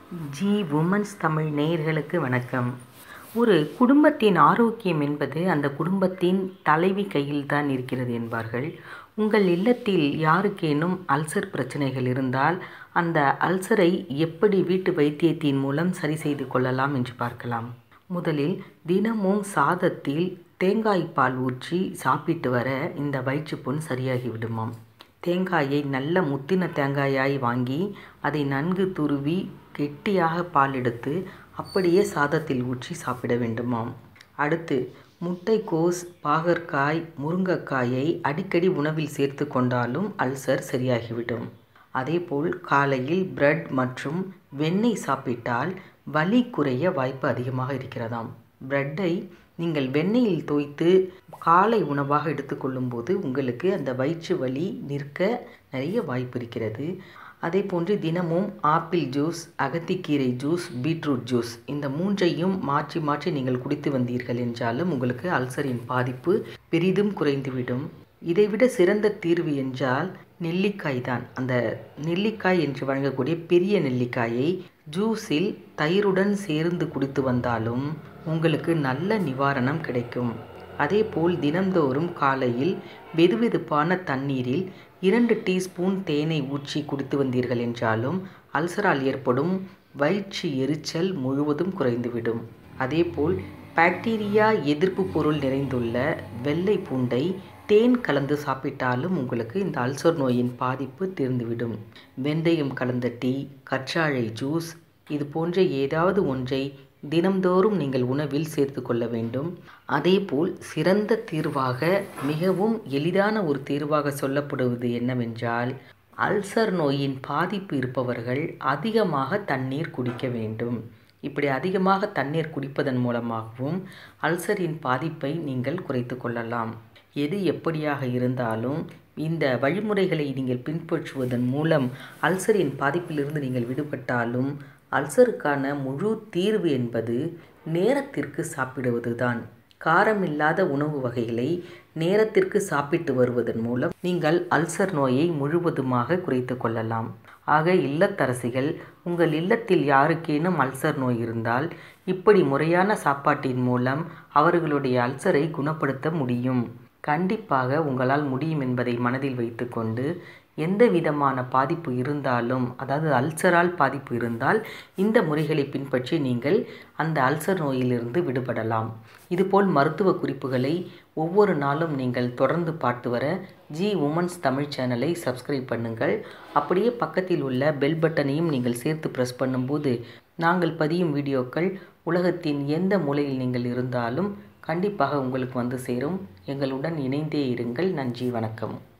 G women's Tamil நேயர்களுக்கு வணக்கம் ஒரு குடும்பத்தின் ஆரோக்கியம் என்பது அந்த குடும்பத்தின் தலைவி கையில் தான் இருக்கிறது என்பார்கள் உங்கள் இல்லத்தில் யாருக்கேனும் அல்சர் பிரச்சனைகள் இருந்தால் அந்த அல்சரை எப்படி வீட்டு வைத்தியத்தின் மூலம் சரி செய்து கொள்ளலாம் என்று பார்க்கலாம் முதலில் தினமும் சாதத்தில் தேங்காய் பால் ஊற்றி சாப்பிட்டு வர இந்த வயிற்றுப்புண் சரியாகி விடுமாம் தேங்காயை நல்ல முத்தின தேங்காயாய் வாங்கி அதை நன்கு துருவி கெட்டியாக பால் எடுத்து அப்படியே சாதத்தில் ஊற்றி சாப்பிட வேண்டுமாம் அடுத்து முட்டைக்கோஸ் பாகற்காய் முருங்கைக்காயை அடிக்கடி உணவில் சேர்த்து கொண்டாலும் அல்சர் சரியாகிவிடும் அதேபோல் காலையில் பிரெட் மற்றும் வெண்ணெய் சாப்பிட்டால் வலி குறைய வாய்ப்பு அதிகமாக இருக்கிறதாம் பிரெட்டை நீங்கள் வெண்ணெயில் தோய்த்து காலை உணவாக எடுத்துக்கொள்ளும்போது உங்களுக்கு அந்த வயிற்று வலி நிற்க நிறைய வாய்ப்பு இருக்கிறது அதே போன்று தினமும் ஆப்பிள் ஜூஸ் அகத்திக்கீரை ஜூஸ் பீட்ரூட் ஜூஸ் இந்த மூன்றையும் மாற்றி மாற்றி நீங்கள் குடித்து வந்தீர்கள் என்றாலும் உங்களுக்கு அல்சரின் பாதிப்பு பெரிதும் குறைந்துவிடும் இதைவிட சிறந்த தீர்வு என்றால் நெல்லிக்காய் தான் அந்த நெல்லிக்காய் என்று வழங்கக்கூடிய பெரிய நெல்லிக்காயை ஜூஸில் தயிருடன் சேர்ந்து குடித்து வந்தாலும் உங்களுக்கு நல்ல நிவாரணம் கிடைக்கும் அதேபோல் தினந்தோறும் காலையில் வெதுவெதுப்பான தண்ணீரில் இரண்டு டீஸ்பூன் தேனை ஊற்றி குடித்து வந்தீர்கள் என்றாலும் அல்சரால் ஏற்படும் வயிற்று எரிச்சல் முழுவதும் குறைந்துவிடும் அதேபோல் பாக்டீரியா எதிர்ப்பு பொருள் நிறைந்துள்ள வெள்ளை பூண்டை தேன் கலந்து சாப்பிட்டாலும் உங்களுக்கு இந்த அல்சர் நோயின் பாதிப்பு தீர்ந்துவிடும் வெந்தயம் கலந்த டீ கற்றாழை ஜூஸ் இது போன்ற ஏதாவது ஒன்றை தினம்தோறும் நீங்கள் உணவில் சேர்த்து கொள்ள வேண்டும் அதேபோல் சிறந்த தீர்வாக மிகவும் எளிதான ஒரு தீர்வாக சொல்லப்படுவது என்னவென்றால் அல்சர் நோயின் பாதிப்பு இருப்பவர்கள் அதிகமாக தண்ணீர் குடிக்க வேண்டும் இப்படி அதிகமாக தண்ணீர் குடிப்பதன் மூலமாகவும் அல்சரின் பாதிப்பை நீங்கள் குறைத்து கொள்ளலாம் எது எப்படியாக இருந்தாலும் இந்த வழிமுறைகளை நீங்கள் பின்பற்றுவதன் மூலம் அல்சரின் பாதிப்பிலிருந்து நீங்கள் விடுபட்டாலும் அல்சருக்கான முழு தீர்வு என்பது நேரத்திற்கு சாப்பிடுவது தான் காரமில்லாத உணவு வகைகளை நேரத்திற்கு சாப்பிட்டு வருவதன் மூலம் நீங்கள் அல்சர் நோயை முழுவதுமாக குறைத்து கொள்ளலாம் ஆக இல்லத்தரசிகள் உங்கள் இல்லத்தில் யாருக்கேனும் அல்சர் நோய் இருந்தால் இப்படி முறையான சாப்பாட்டின் மூலம் அவர்களுடைய அல்சரை குணப்படுத்த முடியும் கண்டிப்பாக உங்களால் முடியும் என்பதை மனதில் வைத்துக்கொண்டு எந்த விதமான பாதிப்பு இருந்தாலும் அதாவது அல்சரால் பாதிப்பு இருந்தால் இந்த முறைகளை பின்பற்றி நீங்கள் அந்த அல்சர் நோயிலிருந்து விடுபடலாம் இதுபோல் மருத்துவ குறிப்புகளை ஒவ்வொரு நாளும் நீங்கள் தொடர்ந்து பார்த்து வர ஜி உமன்ஸ் தமிழ் சேனலை சப்ஸ்கிரைப் பண்ணுங்கள் அப்படியே பக்கத்தில் உள்ள பெல் பட்டனையும் நீங்கள் சேர்த்து ப்ரெஸ் பண்ணும்போது நாங்கள் பதியும் வீடியோக்கள் உலகத்தின் எந்த மூலையில் நீங்கள் இருந்தாலும் கண்டிப்பாக உங்களுக்கு வந்து சேரும் எங்களுடன் இணைந்தே இருங்கள் நன்றி வணக்கம்